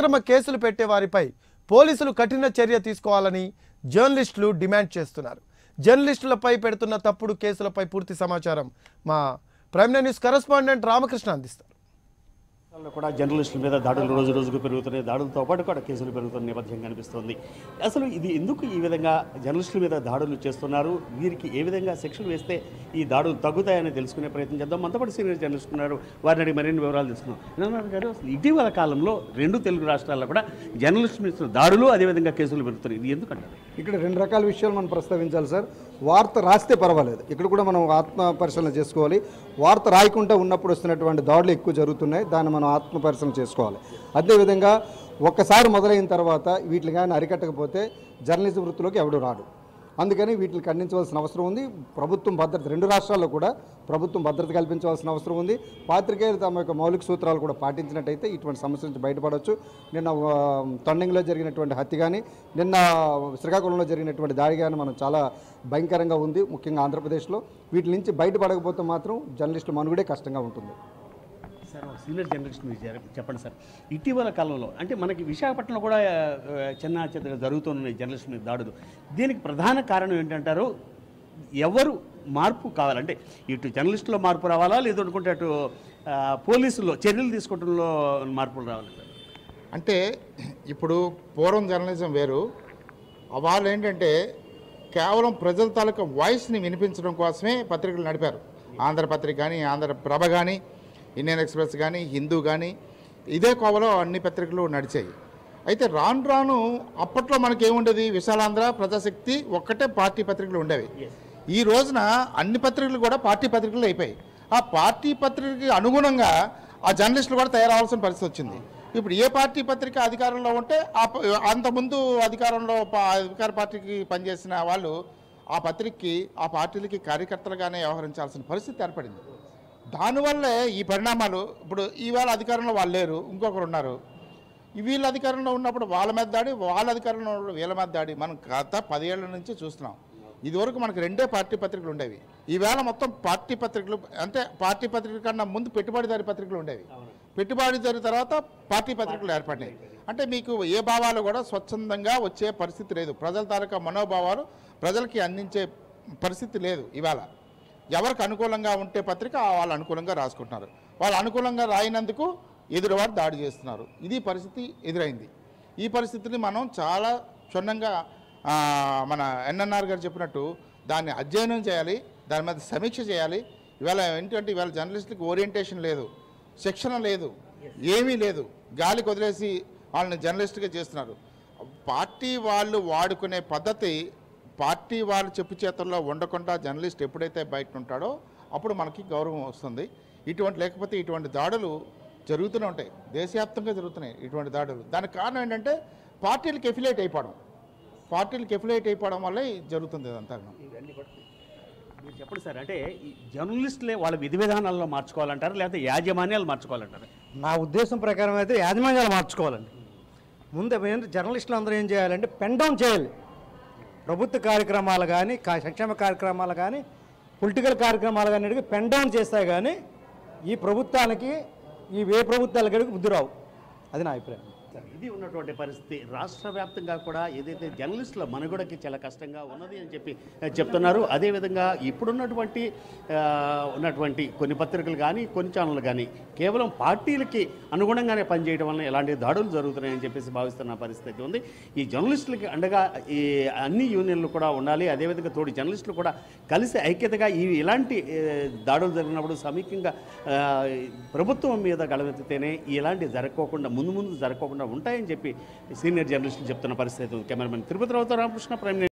అక్రమ కేసులు పెట్టే వారిపై పోలీసులు కఠిన చర్య తీసుకోవాలని జర్నలిస్టులు డిమాండ్ చేస్తున్నారు జర్నలిస్టులపై పెడుతున్న తప్పుడు కేసులపై పూర్తి సమాచారం మా ప్రైమ్ న్యూస్ కరెస్పాండెంట్ రామకృష్ణ అందిస్తారు రాష్ట్రాల్లో కూడా జర్నలిస్టుల మీద దాడులు రోజు రోజుకు పెరుగుతున్నాయి దాడులతో పాటు కూడా కేసులు పెరుగుతున్న నేపథ్యం కనిపిస్తోంది అసలు ఇది ఎందుకు ఈ విధంగా జర్నలిస్టుల మీద దాడులు చేస్తున్నారు వీరికి ఏ విధంగా శిక్షలు వేస్తే ఈ దాడులు తగ్గుతాయని తెలుసుకునే ప్రయత్నం చేద్దాం మనతో పాటు సీనియర్ జర్నలిస్ట్ ఉన్నారు వారిని అడిగి మరిన్ని వివరాలు తెలుసుకున్నాం వినోద్ గారు అసలు ఇటీవల కాలంలో రెండు తెలుగు రాష్ట్రాల్లో కూడా జర్నలిస్టుల మీద దాడులు అదేవిధంగా కేసులు పెరుగుతున్నాయి ఇది ఎందుకంటారు ఇక్కడ రెండు రకాల విషయాలు మనం ప్రస్తావించాలి సార్ వార్త రాస్తే పర్వాలేదు ఇక్కడ కూడా మనం ఆత్మ పరిశీలన చేసుకోవాలి వార్త రాయకుండా ఉన్నప్పుడు వస్తున్నటువంటి దాడులు ఎక్కువ జరుగుతున్నాయి దాన్ని మనం ఆత్మ పరిశీలన చేసుకోవాలి అదేవిధంగా ఒక్కసారి మొదలైన తర్వాత వీటిని కానీ అరికట్టకపోతే జర్నలిజం వృత్తిలోకి ఎవడు రాడు అందుకని వీటిని ఖండించవలసిన అవసరం ఉంది ప్రభుత్వం భద్రత రెండు రాష్ట్రాల్లో కూడా ప్రభుత్వం భద్రత కల్పించవలసిన అవసరం ఉంది పాత్రికేయులు తమ యొక్క మౌలిక సూత్రాలు కూడా పాటించినట్టయితే ఇటువంటి సమస్య నుంచి బయటపడవచ్చు నిన్న ఆ, తొండంగిలో జరిగినటువంటి హత్య కానీ నిన్న శ్రీకాకుళంలో జరిగినటువంటి దాడి కానీ మనం చాలా భయంకరంగా ఉంది ముఖ్యంగా ఆంధ్రప్రదేశ్లో వీటి నుంచి బయటపడకపోతే మాత్రం జర్నలిస్టుల మనుగడే కష్టంగా ఉంటుంది సార్ ఒక సీనియర్ జర్నలిస్ట్ మీరు జర- చెప్పండి సార్ ఇటీవల కాలంలో అంటే మనకి విశాఖపట్నంలో కూడా ఆ, చిన్న చిన్న జరుగుతున్నాయి జర్నలిస్ట్ మీద దాడులు దీనికి ప్రధాన కారణం ఏంటంటారు ఎవరు మార్పు కావాలంటే ఇటు జర్నలిస్టులో మార్పు రావాలా లేదనుకుంటే అటు ఆ, పోలీసుల్లో చర్యలు తీసుకోవడంలో మార్పులు రావాలంటారు అంటే ఇప్పుడు పూర్వం జర్నలిజం వేరు వాళ్ళు ఏంటంటే కేవలం ప్రజల తాలూకా వాయిస్ని వినిపించడం కోసమే పత్రికలు నడిపారు ఆంధ్రపత్రిక కానీ ఆంధ్రప్రభ కానీ ఇండియన్ ఎక్స్ప్రెస్ కానీ హిందూ కానీ ఇదే కోవలో అన్ని పత్రికలు నడిచాయి అయితే రాను రాను అప్పట్లో మనకి ఏముండేది విశాలాంధ్ర ప్రజాశక్తి ఒక్కటే పార్టీ పత్రికలు ఉండేవి ఈ రోజున అన్ని పత్రికలు కూడా పార్టీ పత్రికలు అయిపోయాయి ఆ పార్టీ పత్రికకి అనుగుణంగా ఆ జర్నలిస్టులు కూడా తయారవలసిన పరిస్థితి వచ్చింది ఇప్పుడు ఏ పార్టీ పత్రిక అధికారంలో ఉంటే ఆ ప- అంతకుముందు అధికారంలో ప- అధికార పార్టీకి పనిచేసిన వాళ్ళు ఆ పత్రికకి ఆ పార్టీలకి కార్యకర్తలుగానే వ్యవహరించాల్సిన పరిస్థితి ఏర్పడింది దానివల్లే ఈ పరిణామాలు ఇప్పుడు ఈవేళ అధికారంలో వాళ్ళు లేరు ఇంకొకరు ఉన్నారు ఈ వీళ్ళ అధికారంలో ఉన్నప్పుడు వాళ్ళ మీద దాడి వాళ్ళ అధికారంలో ఉన్నప్పుడు వీళ్ళ మీద దాడి మనం గత పదేళ్ల నుంచి చూస్తున్నాం ఇదివరకు మనకు రెండే పార్టీ పత్రికలు ఉండేవి ఈవేళ మొత్తం పార్టీ పత్రికలు అంటే పార్టీ పత్రికల కన్నా ముందు పెట్టుబడిదారి పత్రికలు ఉండేవి పెట్టుబడిదారి తర్వాత పార్టీ పత్రికలు ఏర్పడినాయి అంటే మీకు ఏ భావాలు కూడా స్వచ్ఛందంగా వచ్చే పరిస్థితి లేదు ప్రజల తాలూకా మనోభావాలు ప్రజలకి అందించే పరిస్థితి లేదు ఇవాళ ఎవరికి అనుకూలంగా ఉంటే పత్రిక వాళ్ళు అనుకూలంగా రాసుకుంటున్నారు వాళ్ళు అనుకూలంగా రాయినందుకు ఎదురువారు దాడి చేస్తున్నారు ఇది పరిస్థితి ఎదురైంది ఈ పరిస్థితిని మనం చాలా క్షుణ్ణంగా ఆ, మన ఎన్ఎన్ఆర్ గారు చెప్పినట్టు దాన్ని అధ్యయనం చేయాలి దాని మీద సమీక్ష చేయాలి ఇవాళ ఏంటంటే ఇవాళ జర్నలిస్టులకు ఓరియంటేషన్ లేదు శిక్షణ లేదు ఏమీ లేదు గాలికి వదిలేసి వాళ్ళని జర్నలిస్ట్గా చేస్తున్నారు పార్టీ వాళ్ళు వాడుకునే పద్ధతి పార్టీ వాళ్ళ చెప్పు చేతుల్లో ఉండకుండా జర్నలిస్ట్ ఎప్పుడైతే బయట ఉంటాడో అప్పుడు మనకి గౌరవం వస్తుంది ఇటువంటి లేకపోతే ఇటువంటి దాడులు జరుగుతూనే ఉంటాయి దేశవ్యాప్తంగా జరుగుతున్నాయి ఇటువంటి దాడులు దానికి కారణం ఏంటంటే పార్టీలకు ఎఫిలేట్ అయిపోవడం పార్టీలకు ఎఫిలేట్ అయిపోవడం వల్ల ఇది జరుగుతుంది ఇదంతా ఇవన్నీ కూడా మీరు చెప్పండి సార్ అంటే ఈ జర్నలిస్టులే వాళ్ళ విధి విధానాల్లో మార్చుకోవాలంటారు లేకపోతే యాజమాన్యాలు మార్చుకోవాలంటారు నా ఉద్దేశం ప్రకారం అయితే యాజమాన్యాలు మార్చుకోవాలండి ముందు ఏంటి జర్నలిస్టులు అందరూ ఏం చేయాలంటే పెన్ డౌన్ చేయాలి ప్రభుత్వ కార్యక్రమాలు కానీ కా- సంక్షేమ కార్యక్రమాలు కానీ పొలిటికల్ కార్యక్రమాలు కానీ అడిగి పెన్ డౌన్ చేస్తాయి కానీ ఈ ప్రభుత్వానికి ఈ ఏ ప్రభుత్వాలకి బుద్ధి రావు అది నా అభిప్రాయం ఇది ఉన్నటువంటి పరిస్థితి రాష్ట్ర వ్యాప్తంగా కూడా ఏదైతే జర్నలిస్టుల మనుగడకి చాలా కష్టంగా ఉన్నది అని చెప్పి ఆ, చెప్తున్నారు అదేవిధంగా ఇప్పుడున్నటువంటి ఆ, ఉన్నటువంటి కొన్ని పత్రికలు కానీ కొన్ని ఛానళ్ళు కానీ కేవలం పార్టీలకి అనుగుణంగానే పనిచేయడం వల్ల ఎలాంటి దాడులు జరుగుతున్నాయని చెప్పేసి భావిస్తున్న పరిస్థితి ఉంది ఈ జర్నలిస్టులకి అండగా ఈ అన్ని యూనియన్లు కూడా ఉండాలి అదేవిధంగా తోటి జర్నలిస్టులు కూడా కలిసి ఐక్యతగా ఈ ఇలాంటి ఏ, దాడులు జరిగినప్పుడు సమీకంగా ఆ, ప్రభుత్వం మీద గళమెత్తితేనే ఇలాంటి జరగకోకుండా ముందు ముందు జరగకోకుండా ఉంటాయని చెప్పి సీనియర్ జర్నలిస్టులు చెప్తున్న పరిస్థితి ఉంది కెమెరామెన్ తిరుపతి రావుతో రామకృష్ణ ప్రైమ్